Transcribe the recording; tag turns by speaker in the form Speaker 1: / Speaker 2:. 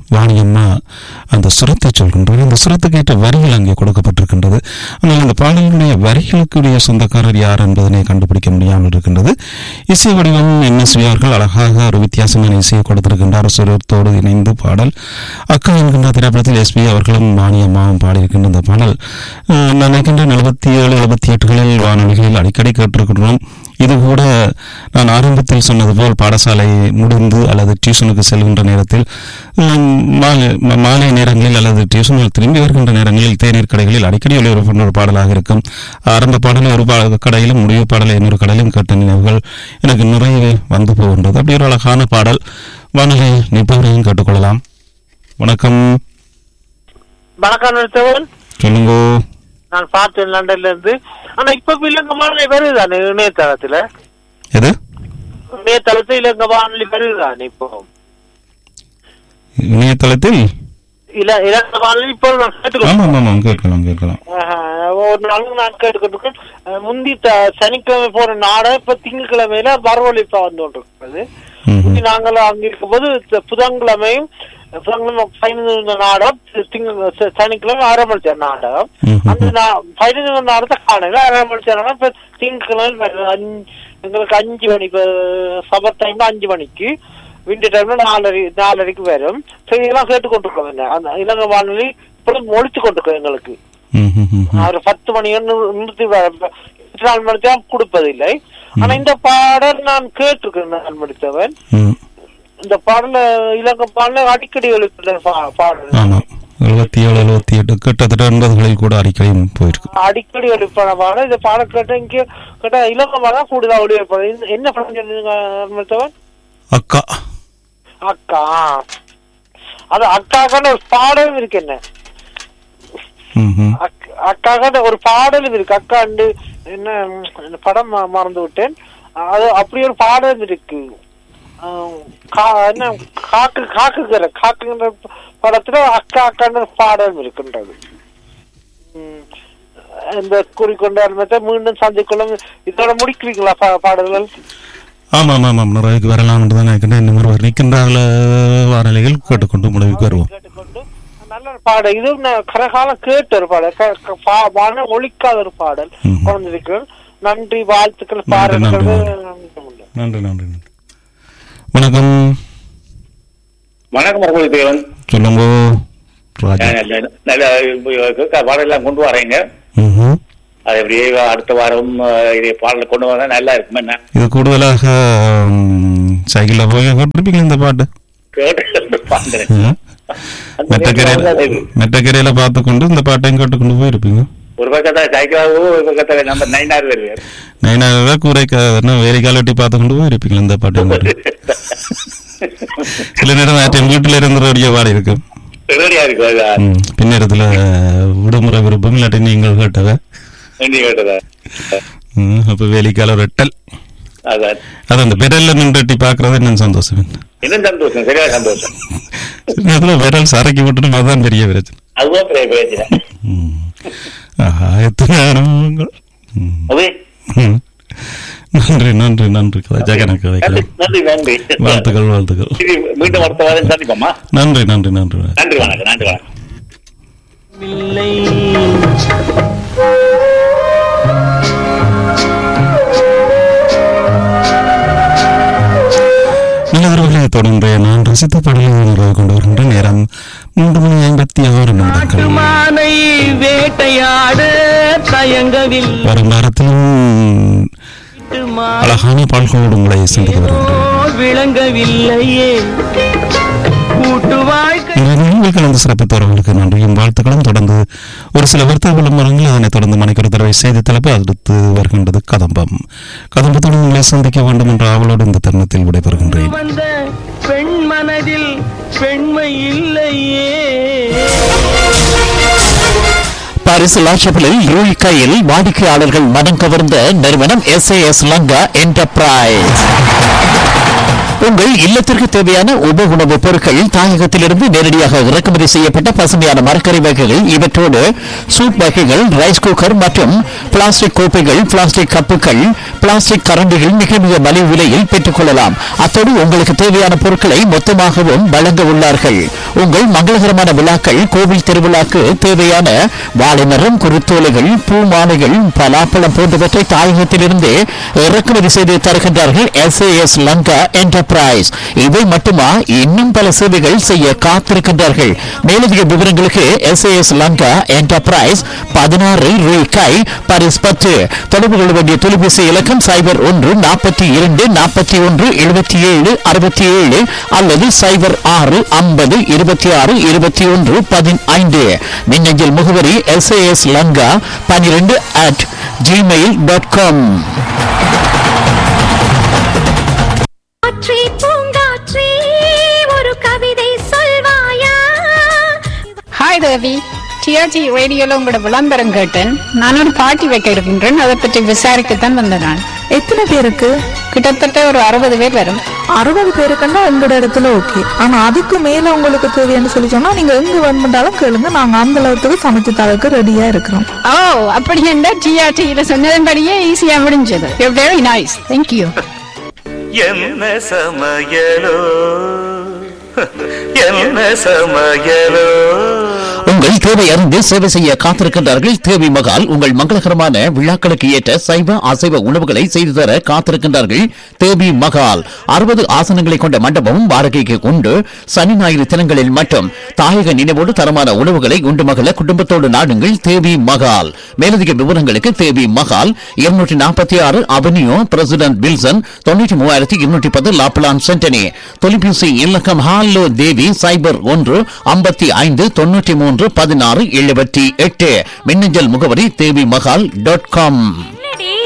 Speaker 1: வாணியம்மா அந்த சுரத்தை சொல்கின்றார் அந்த சுரத்துக்கு ஏற்ற வரிகள் அங்கே கொடுக்கப்பட்டிருக்கின்றது ஆனால் அந்த பாடலுடைய வரிகளுக்குரிய சொந்தக்காரர் யார் என்பதனை கண்டுபிடிக்க முடியாமல் இருக்கின்றது இசை வடிவம் என்எஸ்வி அவர்கள் அழகாக ஒரு வித்தியாசமான இசையை கொடுத்திருக்கின்றார் சுரத்தோடு இணைந்து பாடல் அக்கா என்கின்ற திரைப்படத்தில் எஸ்பி அவர்களும் வாணியம்மாவும் பாடியிருக்கின்ற இந்த பாடல் அஹ், நான் நினைக்கின்ற எழுபத்தி ஏழு எழுபத்தி எட்டுகளில் வானொலிகளில் அடிக்கடி கேட்டிருக்கின்றோம் இது கூட நான் ஆரம்பத்தில் சொன்னது போல் பாடசாலை முடிந்து அல்லது டியூஷனுக்கு செல்கின்ற நேரத்தில் உம், மாலை ம- மாலை நேரங்களில் அல்லது டியூஷனில் திரும்பி வருகின்ற நேரங்களில் தேநீர் கடைகளில் அடிக்கடி ஒளிபரப்புகின்ற ஒரு பாடலாக இருக்கும் ஆரம்ப பாடலை ஒரு பா- கடையிலும் முடிவு பாடலை இன்னொரு கடையிலும் கேட்ட நினைவுகள் எனக்கு நிறைய வந்து போகின்றது அப்படி ஒரு அழகான பாடல் வானொலி நிபுணரையும் கேட்டுக்கொள்ளலாம் வணக்கம்
Speaker 2: வணக்கம் நிறுத்தவன்
Speaker 1: சொல்லுங்கோ
Speaker 2: நான் பார்த்தேன் லண்டன்ல இருந்து ஆனா இப்ப இலங்கை வானொலி வருதுதானே இணையதளத்துல
Speaker 1: எது
Speaker 2: இணையதளத்துல இலங்கை வானொலி வருதுதானே இப்போ
Speaker 1: இணையதளத்தில்
Speaker 2: இல இலங்கை வானொலி இப்போ நான் கேட்டுக்கொண்டு
Speaker 1: ஆமாம் ஆமாம் கேட்கலாம் கேட்கலாம்
Speaker 2: ஒரு நாள் நான் கேட்டுக்கொண்டிருக்கேன் அஹ், முந்தி த- சனிக்கிழமை போற நாடகம் இப்ப திங்கட்கிழமையில வரவழைப்பா வந்து கொண்டிருக்கிறது
Speaker 1: ம்ஹும்.
Speaker 2: முந்தி நாங்கள் அங்க இருக்கும்போது த- புதன்கிழமையும் புதன்கிழமை பதினஞ்சு நாடகம் திங்க ச- சனிக்கிழமை ஆரம்பிச்ச நாடகம்
Speaker 1: ம்ஹும்.
Speaker 2: அந்த நா- பதினஞ்சு நாடகத்தை காணல ஆரம்பிச்ச நாடகம் இப்ப திங்கட்கிழமை வருது. அஞ்சு- எங்களுக்கு அஞ்சு மணி இப்ப சபர் டைம்ல அஞ்சு மணிக்கு விண்டர் டைம்ல நாலரை நாலரைக்கு வரும் சரி இதெல்லாம் கேட்டுக்கொண்டிருக்கோம் என்ன அந்த இலங்கை வானொலி இப்பொழுது ஒழிச்சு கொண்டிருக்கோம் எங்களுக்கு
Speaker 1: ம், ம், ம், ம்.
Speaker 2: ஒரு பத்து மணி நிறு- நிறுத்தி வ- வ- இருபத்தி நாலு மணி தான் கொடுப்பதில்லை ஆனா இந்த பாடல் நான் கேட்டிருக்கேன் நான் முடித்தவன்
Speaker 1: ம்.
Speaker 2: இந்த பாடல இலங்கை பாடல அடிக்கடி எழுப்பின பா- பாடல்
Speaker 1: ஆமாம் எழுபத்தி ஏழு எழுபத்தி எட்டு கிட்டத்தட்ட எண்பதுகளில் கூட அடிக்கடி போயிருக்கு
Speaker 2: அடிக்கடி எழுப்பின பாடல் இந்த பாடல் கேட்ட இங்க கேட்டா இலங்கை பாடம் கூடுதல் ஒளிபரப்பு என்ன படம் சொன்னீங்க முடித்தவன்
Speaker 1: அக்கா
Speaker 2: அக்கா அது அக்காக்கான ஒரு பாடலும் இருக்கு என்ன
Speaker 1: ம், ம்.
Speaker 2: அக்- அக்காக்கான ஒரு பாடலும் இருக்கு அக்காண்டு என்ன ம், இந்த படம் ம- மறந்து விட்டேன் அது அப்படி ஒரு பாடலும் இருக்கு ஆம், கா- என்ன காக்கு காக்குங்கிற காக்குங்கிற படத்துல அக்கா அக்கான்னு ஒரு பாடலும் இருக்கின்றது ம், இந்த குறிக்கொண்டு ஆரம்பத்தை மீண்டும் சந்திக்கொள்ளும் இதோட முடிக்கிறீங்களா பா- பாடல்கள்
Speaker 1: ஆமாம் ஆமாம் நிறைவுக்கு வரலாம் என்று தான் நினைக்கிறேன் இன்னும் ஒருவர் நிற்கின்றார்கள வாரலைகள் கேட்டுக்கொண்டு முடிவுக்கு வருவோம்
Speaker 2: கேட்டுக்கொண்டு நல்ல ஒரு பாடல் இது நான் கரகாலம் கேட்ட ஒரு பாடல் க- க- பா- வான ஒழிக்காத ஒரு பாடல்
Speaker 1: ம்ஹும்.
Speaker 2: குழந்தைக்கு நன்றி வாழ்த்துக்கள்
Speaker 1: நன்றி,
Speaker 2: பாருங்கள்
Speaker 1: நன்றி, நன்றி நன்றி நன்றி வணக்கம்
Speaker 3: வணக்கம் மரபு தேவன்
Speaker 1: சொல்லுங்க ராஜா
Speaker 3: நல்ல- நல்ல நல்ல பாடலாம் கொண்டு வரீங்க
Speaker 1: ம்ஹும்.
Speaker 3: அது அப்படியே அடுத்த வாரம் அஹ், இதே பாடல கொண்டு வந்தா நல்லா இருக்கும் என்ன
Speaker 1: இது கூடுதலாக ம், சைக்கிளில் போய் கேட்டிருப்பீங்களா இந்த பாட்டு
Speaker 3: கேட்டு பாடுறேன்.
Speaker 1: ம்.
Speaker 3: அந்த
Speaker 1: மெட்டக்கரையில
Speaker 3: நேரத்துல அது
Speaker 1: மெட்டக்கரையில பார்த்து கொண்டு இந்த பாட்டையும் கேட்டுக்கொண்டு போயிருப்பீங்க
Speaker 3: ஒரு பக்கத்தா சைக்கிளாவோ ஒரு பக்கத்துல நம்ம நைனார் வருவார்
Speaker 1: நைனாக கூரைக்க வேலைக்கால வெட்டி பார்த்து கொண்டு போயிருப்பீங்களா இந்த பாட்டையும் கேட்டு சில நேரம் ஆட்டம் வீட்டில் இருந்தபடியே பாடி இருக்கும்
Speaker 3: ரெடியா இருக்கு அதான்.
Speaker 1: ம். பின்னேரத்துல விடுமுறை விருப்பம் இல்லாட்டி நீங்கள் கேட்டவ
Speaker 3: நீ கேட்டதா
Speaker 1: ம், அப்ப வேலைக்கால ஒரு எட்டல்
Speaker 3: அதான்
Speaker 1: அது அந்த விரல்ல நின்றுட்டி பாக்குறது என்ன சந்தோஷம்
Speaker 3: இன்னும் சந்தோஷம் சரியா சந்தோஷம்
Speaker 1: சில நேரத்துல விரல் சரக்கி விட்டுட்டு அதுதான் பெரிய பிரச்சனை
Speaker 3: அதுதான் பெரிய பிரச்சனை
Speaker 1: ம். ஆஹா எத்தனை அனுபவங்கள் ம்.
Speaker 3: அது
Speaker 1: ம். நன்றி நன்றி நன்றி கதை கணக்கு
Speaker 3: நன்றி
Speaker 1: வைக்கலாம்
Speaker 3: நன்றி நன்றி
Speaker 1: வாழ்த்துக்கள் வாழ்த்துக்கள்
Speaker 3: இது மீண்டும் அடுத்த வாரம் சந்திப்போமா
Speaker 1: நன்றி நன்றி நன்றி
Speaker 3: நன்றி வணக்கம் நன்றி வணக்கம்
Speaker 4: இல்லை
Speaker 1: நல்லவர்களை தொடர்ந்து நான் ரசித்த பாடலை நிறைவு கொண்டு வருகின்ற நேரம் மூன்று மணி ஐம்பத்தி ஆறு நிமிடங்கள்
Speaker 4: மானை வேட்டையாட தயங்கவில்லை
Speaker 1: வரும் வாரத்திலும்
Speaker 4: மானோ
Speaker 1: அழகான பால்களோடு உங்களை சந்தித்து வருகின்றேன்
Speaker 4: விளங்கவில்லையே கூட்டு வாழ்க்கை
Speaker 1: இந்த நிகழ்வில் கலந்து சிறப்பித்தவர்களுக்கு நன்றியும் வாழ்த்துக்களும் தொடர்ந்து ஒரு சில வர்த்தக விளம்பரங்கள் அதனைத் தொடர்ந்து மணிக்கொரு தடவை செய்தி தலைப்பு அடுத்து வருகின்றது கதம்பம் கதம்பத்துடன் உங்களை சந்திக்க வேண்டும் என்ற ஆவலோடு இந்த தருணத்தில் விடைபெறுகின்றேன்
Speaker 4: வந்த பெண் மனதில் பெண்மை இல்லையே
Speaker 5: பாரிஸ் லாஷபிளில் ரூய் கையில் வாடிக்கையாளர்கள் மனம் கவர்ந்த நிறுவனம் எஸ் லங்கா என்டர்பிரைஸ் உங்கள் இல்லத்திற்கு தேவையான உப உணவுப் பொருட்கள் தாயகத்திலிருந்து நேரடியாக இறக்குமதி செய்யப்பட்ட பசுமையான மரக்கறி வகைகள் இவற்றோடு சூப் வகைகள் ரைஸ் குக்கர் மற்றும் பிளாஸ்டிக் கோப்பைகள் பிளாஸ்டிக் கப்புகள் பிளாஸ்டிக் கரண்டிகள் மிக மிக மலிவு விலையில் பெற்றுக் கொள்ளலாம் அத்தோடு உங்களுக்கு தேவையான பொருட்களை மொத்தமாகவும் வழங்க உள்ளார்கள் உங்கள் மங்களகரமான விழாக்கள் கோவில் திருவிழாக்கு தேவையான வாழைமரம் குருத்தோலைகள் பூ மாலைகள் பலாப்பழம் போன்றவற்றை தாயகத்திலிருந்து இறக்குமதி செய்து தருகின்றார்கள் எஸ் லங்கா என்டர்பிரைஸ் இவை மட்டுமா இன்னும் பல சேவைகள் செய்ய காத்திருக்கின்றார்கள் மேலதிக விவரங்களுக்கு எஸ் லங்கா என்டர்பிரைஸ் பதினாறு ரூபாய் பரிஸ் பத்து தொடர்பு கொள்ள வேண்டிய தொலைபேசி இலக்கம் சைபர் ஒன்று நாற்பத்தி இரண்டு நாற்பத்தி ஒன்று எழுபத்தி ஏழு அறுபத்தி ஏழு அல்லது சைபர் ஆறு ஐம்பது இருபத்தி ஆறு இருபத்தி ஒன்று பதினைந்து மின்னஞ்சல் முகவரி எஸ் லங்கா பனிரெண்டு அட் ஜிமெயில் டாட் காம்
Speaker 6: காற்றே பூங்காற்றே ஒரு கவிதை சொல்வாயா
Speaker 7: ஹாய் தேவி டிஆர்ஜி ரேடியோல உங்களோட விளம்பரம் கேட்டேன் நான் ஒரு பார்ட்டி வைக்க இருக்கின்றேன் அதை பற்றி விசாரிக்கத்தான் வந்தேன் நான்
Speaker 8: எத்தனை பேருக்கு
Speaker 7: கிட்டத்தட்ட ஒரு அறுபது பேர் வரும்
Speaker 8: அறுபது பேருக்குன்னா எங்களோட இடத்துல ஓகே ஆனா அதுக்கு மேல உங்களுக்கு தேவைன்னு சொல்லி சொன்னா நீங்க எங்க வேணுமென்றாலும் கேளுங்க நாங்க அந்த அளவுக்கு சமைச்சு தரக்கு ரெடியா இருக்கிறோம்
Speaker 7: ஓ அப்படி என்ன டிஆர்டியில சொன்னதன்படியே ஈஸியா முடிஞ்சது வெரி நைஸ் தேங்க்யூ
Speaker 9: என்ன சமையலோ என்ன சமையலோ
Speaker 5: உங்கள் தேவை அறிந்து சேவை செய்ய காத்திருக்கின்றார்கள் தேவி மகால் உங்கள் மங்களகரமான விழாக்களுக்கு ஏற்ற சைவ அசைவ உணவுகளை செய்து தர காத்திருக்கின்றார்கள் தேவி மகால் அறுபது ஆசனங்களை கொண்ட மண்டபமும் வாடகைக்கு கொண்டு சனி ஞாயிறு தினங்களில் மட்டும் தாயக நினைவோடு தரமான உணவுகளை உண்டு மகள குடும்பத்தோடு நாடுங்கள் தேவி மகால் மேலதிக விவரங்களுக்கு தேவி மகால் இருநூற்றி நாற்பத்தி ஆறு அவென்யூ பிரசிடென்ட் வில்சன் தொண்ணூற்றி மூவாயிரத்தி இருநூற்றி பத்து லாப்லான் சென்டனி தொலைபேசி இலக்கம் ஹாலோ தேவி சைபர் ஒன்று ஐம்பத்தி ஐந்து தொண்ணூற்றி மூன்று பதினாறு எழுபத்தி எட்டு மின்னஞ்சல் முகவரி தேவி மகால் டாட் காம்